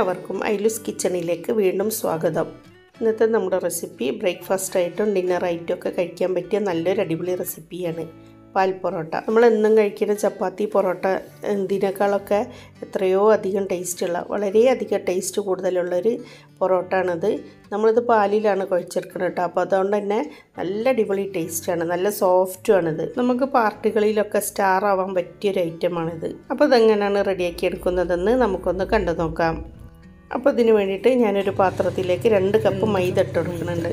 എല്ലാവർക്കും ഐലുസ് കിച്ചണിലേക്ക് വീണ്ടും സ്വാഗതം ഇന്നത്തെ നമ്മുടെ റെസിപ്പി ബ്രേക്ക്ഫാസ്റ്റ് ആയിട്ടും ഡിന്നർ ആയിട്ടും ഒക്കെ കഴിക്കാൻ പറ്റിയ നല്ലൊരു അടിപൊളി റെസിപ്പിയാണ് പാൽ പൊറോട്ട നമ്മൾ എന്നും കഴിക്കുന്ന ചപ്പാത്തി പൊറോട്ട ഇതിനേക്കാളൊക്കെ എത്രയോ അധികം ടേസ്റ്റുള്ള വളരെയധികം ടേസ്റ്റ് കൂടുതലുള്ളൊരു പൊറോട്ട ആണിത് നമ്മളിത് പാലിലാണ് കുഴച്ചെടുക്കുന്നത് കേട്ടോ അപ്പോൾ അതുകൊണ്ട് തന്നെ നല്ല അടിപൊളി ടേസ്റ്റാണ് നല്ല സോഫ്റ്റുമാണിത് നമുക്ക് പാർട്ടികളിലൊക്കെ സ്റ്റാർ ആവാൻ പറ്റിയൊരു ഐറ്റമാണിത് അപ്പോൾ ഇതെങ്ങനെയാണ് റെഡിയാക്കി എടുക്കുന്നതെന്ന് നമുക്കൊന്ന് കണ്ടു നോക്കാം അപ്പോൾ ഇതിന് വേണ്ടിയിട്ട് ഞാനൊരു പാത്രത്തിലേക്ക് രണ്ട് കപ്പ് മൈദ ഇട്ട് കൊടുക്കുന്നുണ്ട്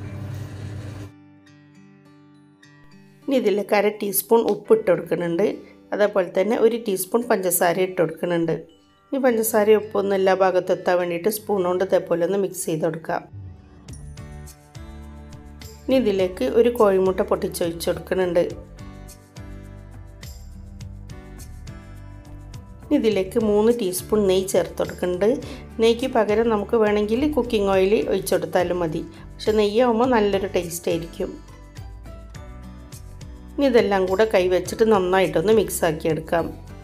ഇനി ഇതിലേക്ക് അര ടീസ്പൂൺ ഉപ്പ് ഇട്ട് കൊടുക്കുന്നുണ്ട് അതേപോലെ തന്നെ ഒരു ടീസ്പൂൺ പഞ്ചസാര ഇട്ട് കൊടുക്കുന്നുണ്ട് ഈ പഞ്ചസാര ഉപ്പൊന്നും എല്ലാ ഭാഗത്തും എത്താൻ വേണ്ടിയിട്ട് സ്പൂൺ കൊണ്ട് ഇതേപോലെ ഒന്ന് മിക്സ് ചെയ്ത് കൊടുക്കാം ഇനി ഇതിലേക്ക് ഒരു കോഴിമുട്ട പൊട്ടിച്ചൊഴിച്ച് കൊടുക്കുന്നുണ്ട് ഇതിലേക്ക് മൂന്ന് ടീസ്പൂൺ നെയ്യ് ചേർത്ത് കൊടുക്കുന്നുണ്ട് നെയ്ക്ക് പകരം നമുക്ക് വേണമെങ്കിൽ കുക്കിംഗ് ഓയിൽ ഒഴിച്ചെടുത്താലും മതി പക്ഷെ നെയ്യാവുമ്പോൾ നല്ലൊരു ടേസ്റ്റ് ആയിരിക്കും ഇനി ഇതെല്ലാം കൂടെ കൈ വെച്ചിട്ട് നന്നായിട്ടൊന്ന് മിക്സ് ആക്കി എടുക്കാം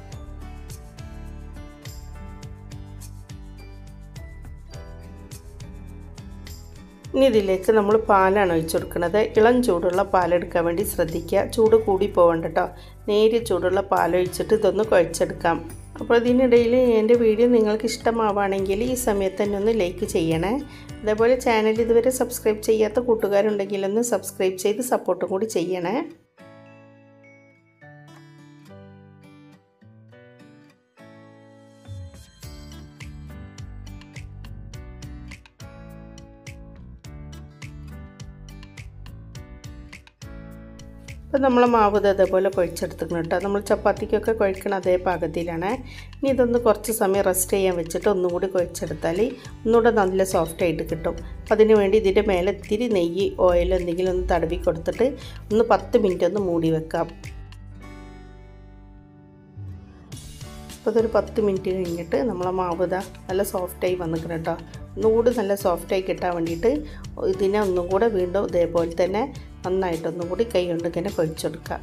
ഇനി ഇതിലേക്ക് നമ്മൾ പാലാണ് ഒഴിച്ചു കൊടുക്കുന്നത് ഇളം ചൂടുള്ള പാലെടുക്കാൻ വേണ്ടി ശ്രദ്ധിക്കുക ചൂട് കൂടി പോകണ്ട കേട്ടോ നേരിയ ചൂടുള്ള പാലൊഴിച്ചിട്ട് ഇതൊന്ന് കുഴച്ചെടുക്കാം അപ്പോൾ ഇതിനിടയിൽ എൻ്റെ വീഡിയോ നിങ്ങൾക്ക് ഇഷ്ടമാവുകയാണെങ്കിൽ ഈ സമയത്ത് തന്നെ ഒന്ന് ലൈക്ക് ചെയ്യണേ അതേപോലെ ചാനൽ ഇതുവരെ സബ്സ്ക്രൈബ് ചെയ്യാത്ത കൂട്ടുകാരുണ്ടെങ്കിൽ ഒന്ന് സബ്സ്ക്രൈബ് ചെയ്ത് സപ്പോർട്ടും കൂടി ചെയ്യണേ അപ്പോൾ നമ്മൾ മാവ് അതേപോലെ കുഴച്ചെടുത്തിക്കണം കേട്ടോ നമ്മൾ ചപ്പാത്തിക്കൊക്കെ കുഴക്കണ അതേ പാകത്തിലാണ് ഇനി ഇതൊന്ന് കുറച്ച് സമയം റെസ്റ്റ് ചെയ്യാൻ വെച്ചിട്ട് ഒന്നും കൂടി കുഴച്ചെടുത്താൽ ഒന്നുകൂടെ നല്ല സോഫ്റ്റ് ആയിട്ട് കിട്ടും അപ്പോൾ അതിന് വേണ്ടി ഇതിൻ്റെ മേലെ ഇത്തിരി നെയ്യ് ഓയിൽ എന്തെങ്കിലും ഒന്ന് തടവി കൊടുത്തിട്ട് ഒന്ന് പത്ത് മിനിറ്റ് ഒന്ന് മൂടി വെക്കാം അപ്പോൾ ഇതൊരു പത്ത് മിനിറ്റ് കഴിഞ്ഞിട്ട് നമ്മളെ മാവ് ഇതാ നല്ല സോഫ്റ്റായി വന്നിക്കണം കേട്ടോ ഒന്നുകൂടി നല്ല സോഫ്റ്റായി കിട്ടാൻ വേണ്ടിയിട്ട് ഇതിനെ ഒന്നും കൂടെ വീണ്ടും ഇതേപോലെ തന്നെ നന്നായിട്ടൊന്നും കൂടി കൈ കൊണ്ട് ഇങ്ങനെ കുഴച്ചെടുക്കുക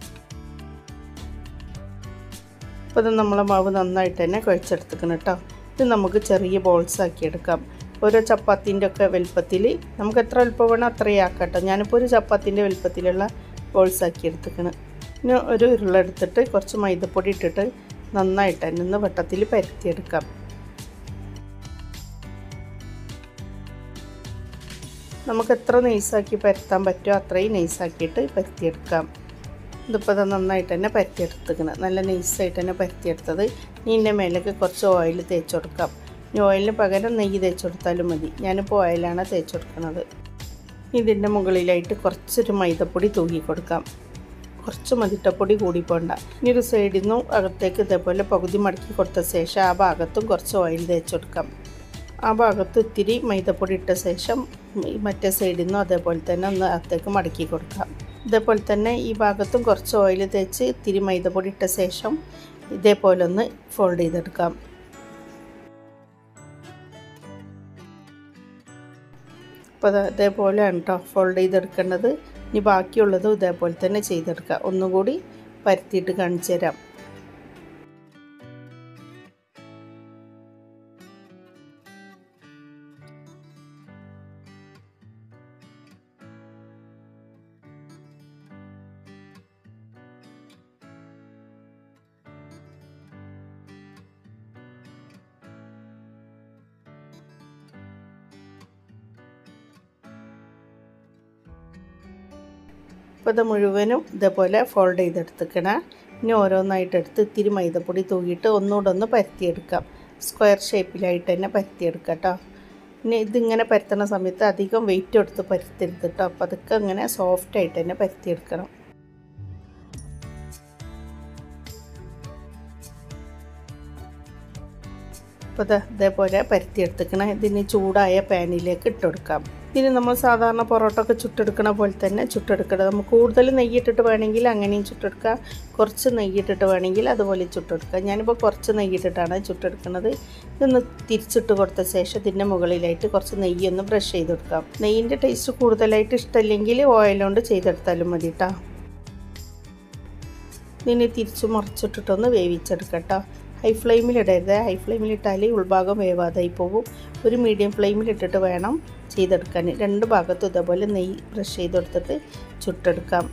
അപ്പോൾ ഇത് നമ്മളെ മാവ് നന്നായിട്ട് തന്നെ കുഴച്ചെടുത്തിക്കണം കേട്ടോ ഇത് നമുക്ക് ചെറിയ ബോൾസ് ആക്കി എടുക്കാം ഓരോ ചപ്പാത്തിൻ്റെ ഒക്കെ വലുപ്പത്തിൽ നമുക്ക് എത്ര വലുപ്പം വേണോ അത്രയും ആക്കാം കേട്ടോ ഞാനിപ്പോൾ ഒരു ചപ്പാത്തിൻ്റെ വലുപ്പത്തിലുള്ള ബോൾസ് ആക്കി എടുത്തിക്കണം പിന്നെ ഒരു ഉരുള എടുത്തിട്ട് കുറച്ച് മൈദപ്പൊടി ഇട്ടിട്ട് നന്നായിട്ട് തന്നെ ഒന്ന് വട്ടത്തിൽ പരത്തിയെടുക്കാം നമുക്ക് എത്ര നൈസാക്കി പരത്താൻ പറ്റുമോ അത്രയും നൈസാക്കിയിട്ട് പരത്തിയെടുക്കാം ഇതിപ്പോൾ അത് നന്നായിട്ട് തന്നെ പരത്തിയെടുത്തിക്കണം നല്ല നൈസായിട്ട് തന്നെ പരത്തിയെടുത്തത് ഇനി ഇതിൻ്റെ മേലേക്ക് കുറച്ച് ഓയിൽ തേച്ച് കൊടുക്കാം ഇനി ഓയിലിന് പകരം നെയ്യ് തേച്ച് കൊടുത്താലും മതി ഞാനിപ്പോൾ ഓയിലാണ് തേച്ച് കൊടുക്കുന്നത് ഇതിൻ്റെ മുകളിലായിട്ട് കുറച്ചൊരു മൈദപ്പൊടി തൂക്കി കൊടുക്കാം കുറച്ച് മതിട്ടപ്പൊടി കൂടി പോണ്ട ഇനി ഒരു സൈഡിൽ നിന്നും അകത്തേക്ക് ഇതേപോലെ പകുതി മടക്കി കൊടുത്ത ശേഷം ആ ഭാഗത്തും കുറച്ച് ഓയിൽ തേച്ച് കൊടുക്കാം ആ ഭാഗത്ത് ഇത്തിരി മൈദപ്പൊടി ഇട്ട ശേഷം മറ്റേ സൈഡിൽ നിന്നും അതേപോലെ തന്നെ ഒന്ന് അകത്തേക്ക് മടക്കി കൊടുക്കാം ഇതേപോലെ തന്നെ ഈ ഭാഗത്തും കുറച്ച് ഓയിൽ തേച്ച് ഇത്തിരി മൈദപ്പൊടി ഇട്ട ശേഷം ഇതേപോലെ ഒന്ന് ഫോൾഡ് ചെയ്തെടുക്കാം അപ്പോൾ ഇതേപോലെയാണ് കേട്ടോ ഫോൾഡ് ചെയ്തെടുക്കേണ്ടത് ഇനി ബാക്കിയുള്ളതും ഇതേപോലെ തന്നെ ചെയ്തെടുക്കുക ഒന്നുകൂടി പരത്തിയിട്ട് കാണിച്ചു തരാം ഇപ്പോൾ ഇത് മുഴുവനും ഇതേപോലെ ഫോൾഡ് ചെയ്തെടുത്തിക്കണം ഇനി ഓരോന്നായിട്ട് എടുത്ത് ഇത്തിരി മൈദപ്പൊടി തൂക്കിയിട്ട് ഒന്നുകൂടെ ഒന്ന് പരത്തിയെടുക്കാം സ്ക്വയർ ഷേപ്പിലായിട്ട് തന്നെ പരത്തിയെടുക്കാം കേട്ടോ പിന്നെ ഇതിങ്ങനെ പരത്തണ സമയത്ത് അധികം വെയിറ്റ് എടുത്ത് പരത്തരുത് കേട്ടോ അപ്പോൾ അതൊക്കെ ഇങ്ങനെ സോഫ്റ്റായിട്ട് തന്നെ പരത്തിയെടുക്കണം അപ്പോൾ ഇതേപോലെ പരത്തിയെടുത്തിക്കണം ഇതിന് ചൂടായ പാനിലേക്ക് ഇട്ട് കൊടുക്കാം ഇതിന് നമ്മൾ സാധാരണ പൊറോട്ട ഒക്കെ ചുട്ടെടുക്കണ പോലെ തന്നെ ചുട്ടെടുക്കണം നമുക്ക് കൂടുതൽ നെയ്യിട്ടിട്ട് വേണമെങ്കിൽ അങ്ങനെയും ചുട്ടെടുക്കുക കുറച്ച് നെയ്യിട്ടിട്ട് വേണമെങ്കിൽ അതുപോലെ ചുട്ടെടുക്കുക ഞാനിപ്പോൾ കുറച്ച് നെയ്യിട്ടിട്ടാണ് ചുട്ടെടുക്കുന്നത് ഇതൊന്ന് തിരിച്ചിട്ട് കൊടുത്ത ശേഷം ഇതിൻ്റെ മുകളിലായിട്ട് കുറച്ച് നെയ്യൊന്ന് ബ്രഷ് ചെയ്ത് കൊടുക്കാം നെയ്യിൻ്റെ ടേസ്റ്റ് കൂടുതലായിട്ട് ഇഷ്ടമില്ലെങ്കിൽ ഓയിൽ കൊണ്ട് ചെയ്തെടുത്താലും മതി കേട്ടോ ഇതിനെ തിരിച്ച് മറിച്ചിട്ടിട്ടൊന്ന് വേവിച്ചെടുക്കാം കേട്ടോ ഹൈ ഫ്ലെയിമിലിടരുത് ഹൈ ഫ്ലെയിമിലിട്ടാൽ ഉൾഭാഗം വേവാതായി പോകും ഒരു മീഡിയം ഫ്ലെയിമിലിട്ടിട്ട് വേണം ചെയ്തെടുക്കാൻ രണ്ട് ഭാഗത്തും ഇതേപോലെ നെയ്യ് ബ്രഷ് ചെയ്തെടുത്തിട്ട് ചുട്ടെടുക്കാം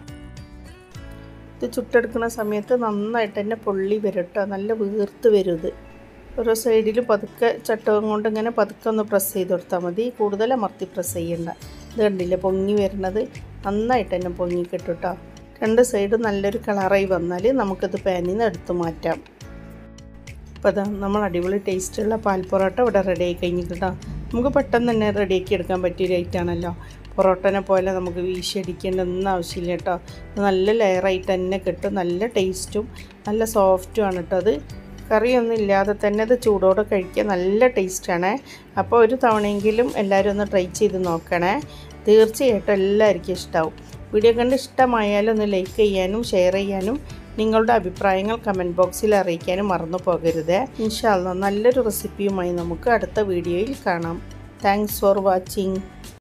ഇത് ചുട്ടെടുക്കുന്ന സമയത്ത് നന്നായിട്ട് തന്നെ പൊള്ളി വരും കേട്ടോ നല്ല വീർത്ത് വരും ഇത് ഓരോ സൈഡിൽ പതുക്കെ ചട്ടകം കൊണ്ട് ഇങ്ങനെ പതുക്കെ ഒന്ന് പ്രസ് ചെയ്ത് കൊടുത്താൽ മതി കൂടുതൽ അമർത്തി പ്രസ് ചെയ്യണ്ട ഇത് കണ്ടില്ലേ പൊങ്ങി വരുന്നത് നന്നായിട്ട് തന്നെ പൊങ്ങി കിട്ടും കേട്ടോ രണ്ട് സൈഡ് നല്ലൊരു കളറായി വന്നാൽ നമുക്കിത് പാനിൽ നിന്ന് എടുത്ത് മാറ്റാം അപ്പോൾ അതാ നമ്മൾ അടിപൊളി ടേസ്റ്റുള്ള പാൽ പൊറോട്ട ഇവിടെ റെഡി ആയി കഴിഞ്ഞിട്ടോ നമുക്ക് പെട്ടെന്ന് തന്നെ റെഡിയാക്കി എടുക്കാൻ പറ്റിയൊരു ഐറ്റാണല്ലോ പൊറോട്ടനെ പോലെ നമുക്ക് വീശിയടിക്കേണ്ട ഒന്നും ആവശ്യമില്ല കേട്ടോ ഇത് നല്ല ലെയറായിട്ട് തന്നെ കിട്ടും നല്ല ടേസ്റ്റും നല്ല സോഫ്റ്റും ആണ് കേട്ടോ അത് കറിയൊന്നും ഇല്ലാതെ തന്നെ അത് ചൂടോടെ കഴിക്കാൻ നല്ല ടേസ്റ്റാണ് അപ്പോൾ ഒരു തവണയെങ്കിലും എല്ലാവരും ഒന്ന് ട്രൈ ചെയ്ത് നോക്കണേ തീർച്ചയായിട്ടും എല്ലാവർക്കും ഇഷ്ടമാവും വീഡിയോ കണ്ട് ഇഷ്ടമായാലും ഒന്ന് ലൈക്ക് ചെയ്യാനും ഷെയർ ചെയ്യാനും നിങ്ങളുടെ അഭിപ്രായങ്ങൾ കമൻറ്റ് ബോക്സിൽ അറിയിക്കാനും മറന്നു പോകരുത് ഇൻഷാല്ല നല്ലൊരു റെസിപ്പിയുമായി നമുക്ക് അടുത്ത വീഡിയോയിൽ കാണാം താങ്ക്സ് ഫോർ വാച്ചിങ്